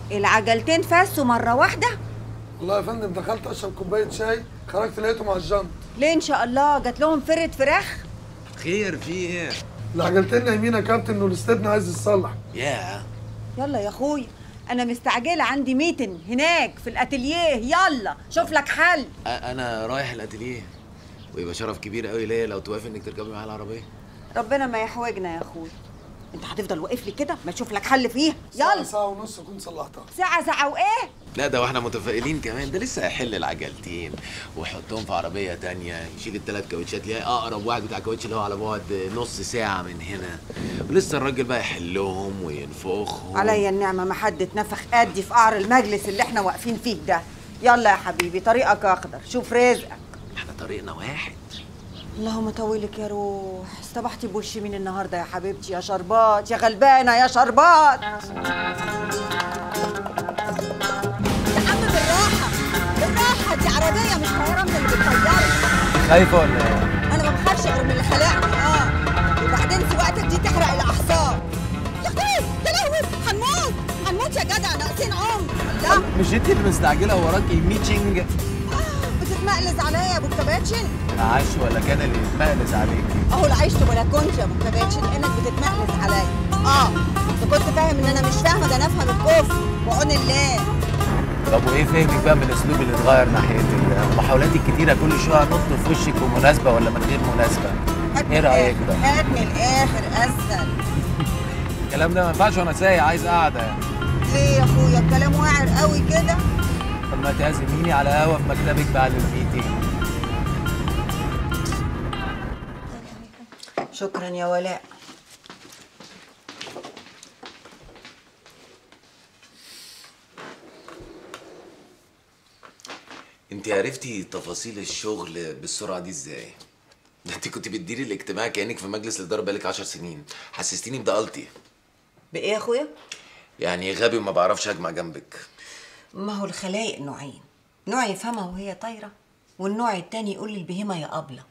العجلتين فاسوا مره واحده والله يا فندم دخلت اشرب كوبايه شاي خرجت لقيته مع الجنط ليه ان شاء الله جات لهم فرقه فراخ خير في ايه؟ العجلتين نايمين يا كابتن والاستدن عايز يتصلح يا يلا يا اخويا انا مستعجله عندي ميتن هناك في الاتيليه يلا شوف لك حل انا رايح الاتيليه ويبقى شرف كبير قوي ليا لو توافق انك تركبي معايا العربيه ربنا ما يحوجنا يا اخويا انت هتفضل واقف لي كده ما تشوف لك حل فيها ساعة يلا ساعة ونص اكون صلحتها ساعه ساعه وايه لا ده واحنا متفائلين كمان ده لسه هيحل العجلتين ويحطهم في عربيه تانية يشيل الثلاث كاوتشات ليه اقرب واحد بتاع كاوتش اللي هو على بعد نص ساعه من هنا ولسه الراجل بقى يحلهم وينفخهم عليا النعمه ما حد اتنفخ قدي في قعر المجلس اللي احنا واقفين فيه ده يلا يا حبيبي طريقك اخضر شوف رزقك احنا طريقنا واحد اللهم طولك يا روح استبحتي بوش مين النهارده يا حبيبتي يا شربات يا غلبانه يا شربات يا عم بالراحه بالراحه دي عربيه مش طياره من اللي بتطيرك خايفه ولا ايه؟ انا ما بخافش غير من اللي خلقني اه وبعدين سواقتك دي تحرق الاعصاب يا اخوي تلوث هنموت هنموت يا جدع ناقصين عمر لا مش انت اللي مستعجله وراكي ميتشنج آه بتتمقلز عليا يا ابو كباتشن عاش ولا كان اللي يتمقلز عليكي اهو لا عشت ولا كنت يا ابو كباتشن انك بتتمقلز عليا اه انت كنت فاهم ان انا مش فاهمه ده انا افهم الكفر وعون الله طب وايه فهمك بقى من الاسلوب اللي اتغير ناحيه محاولاتي الكتيره كل شويه انط في وشك بمناسبه ولا من غير مناسبه هات من ايه رايك الآخر، بقى؟ هات من الاخر اسهل الكلام ده ما ينفعش وانا سايق عايز قاعده يعني ليه يا اخويا الكلام واعر قوي كده طب ما تعزميني على قهوه في مكتبك بعد الميتنج شكرا يا ولاء انت عرفتي تفاصيل الشغل بالسرعه دي ازاي ده انت كنت بتديري الاجتماع كانك في مجلس الاداره بقالك 10 سنين حسستيني بضالتي بايه يا اخويا يعني غبي وما بعرفش اجمع جنبك ما هو الخلايق نوعين نوع يفهمها وهي طايره والنوع التاني يقول للبهيمه يا ابله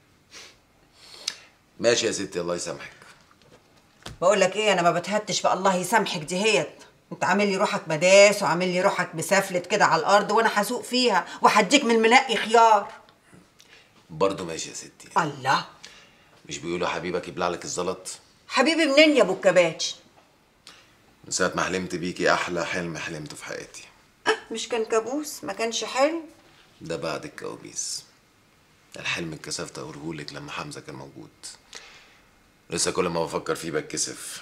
ماشي يا ستي الله يسامحك بقول لك ايه انا ما بتهتش في الله يسامحك دي هيت انت عامل لي روحك مداس وعامل لي روحك مسافلت كده على الارض وانا هسوق فيها وهديك من المنقي خيار برضه ماشي يا ستي الله مش بيقولوا حبيبك يبلع لك الزلط حبيبي منين يا ابو الكباتش من ساعه ما حلمت بيكي احلى حلم حلمته في حياتي أه مش كان كابوس ما كانش حلو ده بعد الكوابيس الحلم اتكسفت اقولهولك لما حمزه كان موجود لسه كل ما بفكر فيه بتكسف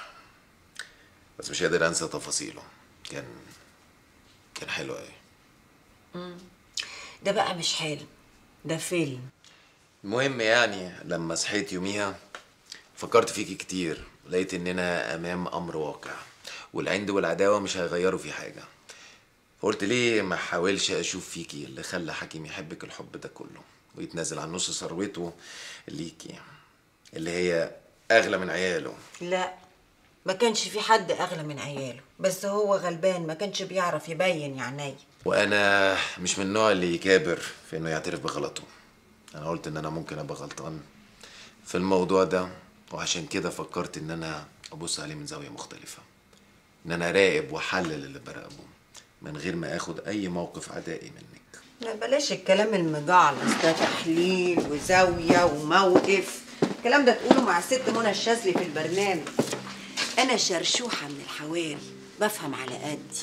بس مش قادر انسى تفاصيله كان كان حلو قوي ده بقى مش حلم ده فيلم المهم يعني لما صحيت يوميها فكرت فيكي كتير لقيت اننا امام امر واقع والعند والعداوه مش هيغيروا في حاجه فقلت ليه ما احاولش اشوف فيكي اللي خلى حكيم يحبك الحب ده كله ويتنازل عن نص ثروته ليكي اللي هي اغلى من عياله لا ما كانش في حد اغلى من عياله بس هو غلبان ما كانش بيعرف يبين يعني وانا مش من النوع اللي يكابر في انه يعترف بغلطه انا قلت ان انا ممكن ابقى غلطان في الموضوع ده وعشان كده فكرت ان انا ابص عليه من زاويه مختلفه ان انا راقب واحلل اللي براقبه من غير ما اخد اي موقف عدائي منك لا بلاش الكلام المجعلص ده تحليل وزاوية وموقف الكلام ده تقوله مع الست منى الشاذلي في البرنامج أنا شرشوحة من الحواري بفهم على قدي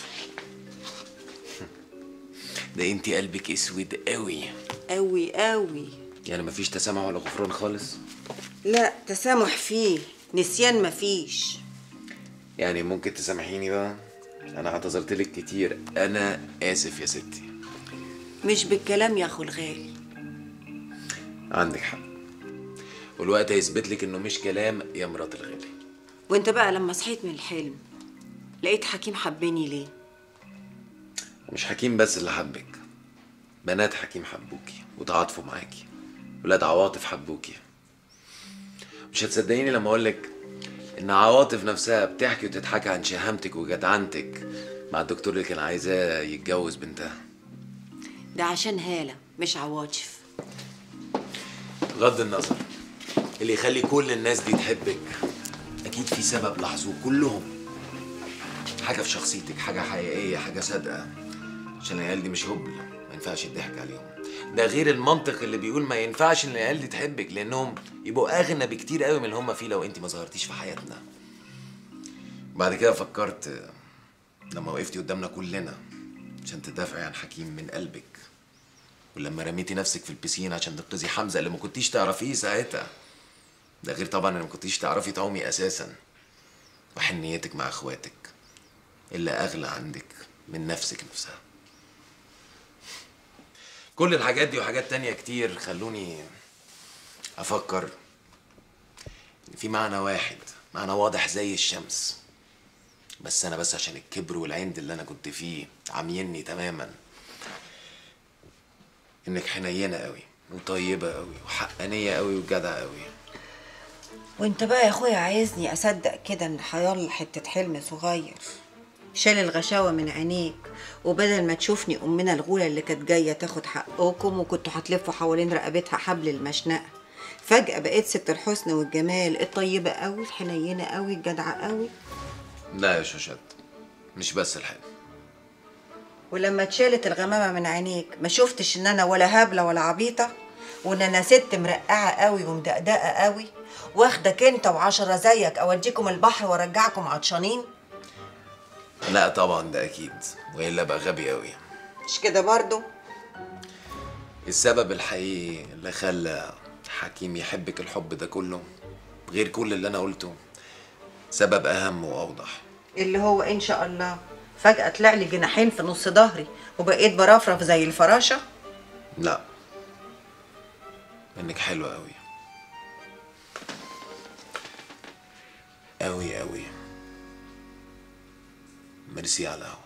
ده انت قلبك اسود قوي قوي قوي يعني مفيش تسامح ولا غفران خالص لا تسامح فيه نسيان مفيش يعني ممكن تسامحيني بقى انا اعتذرت لك كتير انا اسف يا ستي مش بالكلام يا أخو الغالي عندك حق والوقت هيثبت لك انه مش كلام يا مرات الغالي وانت بقى لما صحيت من الحلم لقيت حكيم حبني ليه مش حكيم بس اللي حبك بنات حكيم حبوكي وتعاطفوا معاكي ولاد عواطف حبوكي مش هتصدقيني لما اقولك ان عواطف نفسها بتحكي وتتحكى عن شهامتك وجدعنتك مع الدكتور اللي كان عايزاه يتجوز بنتها ده عشان هالة مش عواطف بغض النظر اللي يخلي كل الناس دي تحبك اكيد في سبب لاحظوه كلهم حاجه في شخصيتك حاجه حقيقيه حاجه صادقه عشان العيال دي مش هبل ما ينفعش يضحك عليهم ده غير المنطق اللي بيقول ما ينفعش ان العيال دي تحبك لانهم يبقوا اغنى بكتير قوي من اللي هم فيه لو انت ما ظهرتيش في حياتنا بعد كده فكرت لما وقفتي قدامنا كلنا عشان تدافعي عن حكيم من قلبك ولما رميتي نفسك في البسين عشان تنقذي حمزه اللي ما كنتيش تعرفيه ساعتها ده غير طبعا ان ما كنتيش تعرفي تعومي اساسا وحنيتك مع اخواتك اللي اغلى عندك من نفسك نفسها كل الحاجات دي وحاجات تانية كتير خلوني افكر إن في معنى واحد معنى واضح زي الشمس بس انا بس عشان الكبر والعند اللي انا كنت فيه عاميني تماما انك حنينه قوي وطيبه قوي وحقانيه قوي وجدعه قوي وانت بقى يا اخويا عايزني اصدق كده ان حيال حته حلم صغير شال الغشاوه من عينيك وبدل ما تشوفني امنا الغوله اللي كانت جايه تاخد حقكم وكنتوا هتلفوا حوالين رقبتها حبل المشنقه فجاه بقيت ست الحسن والجمال الطيبه قوي الحنينه قوي الجدعه قوي لا يا شوشات مش بس الحلم ولما اتشالت الغمامه من عينيك ما شفتش ان انا ولا هابله ولا عبيطه وان انا ست مرقعه قوي ومدقدقه قوي واخدك انت وعشرة زيك اوديكم البحر وارجعكم عطشانين لا طبعا ده اكيد والا بقى غبي قوي مش كده برضو السبب الحقيقي اللي خلى حكيم يحبك الحب ده كله غير كل اللي انا قلته سبب اهم واوضح اللي هو ان شاء الله فجأة طلع لي جناحين في نص ظهري وبقيت برفرف زي الفراشة لا انك حلوة قوي قوي قوي ميرسي على القهوة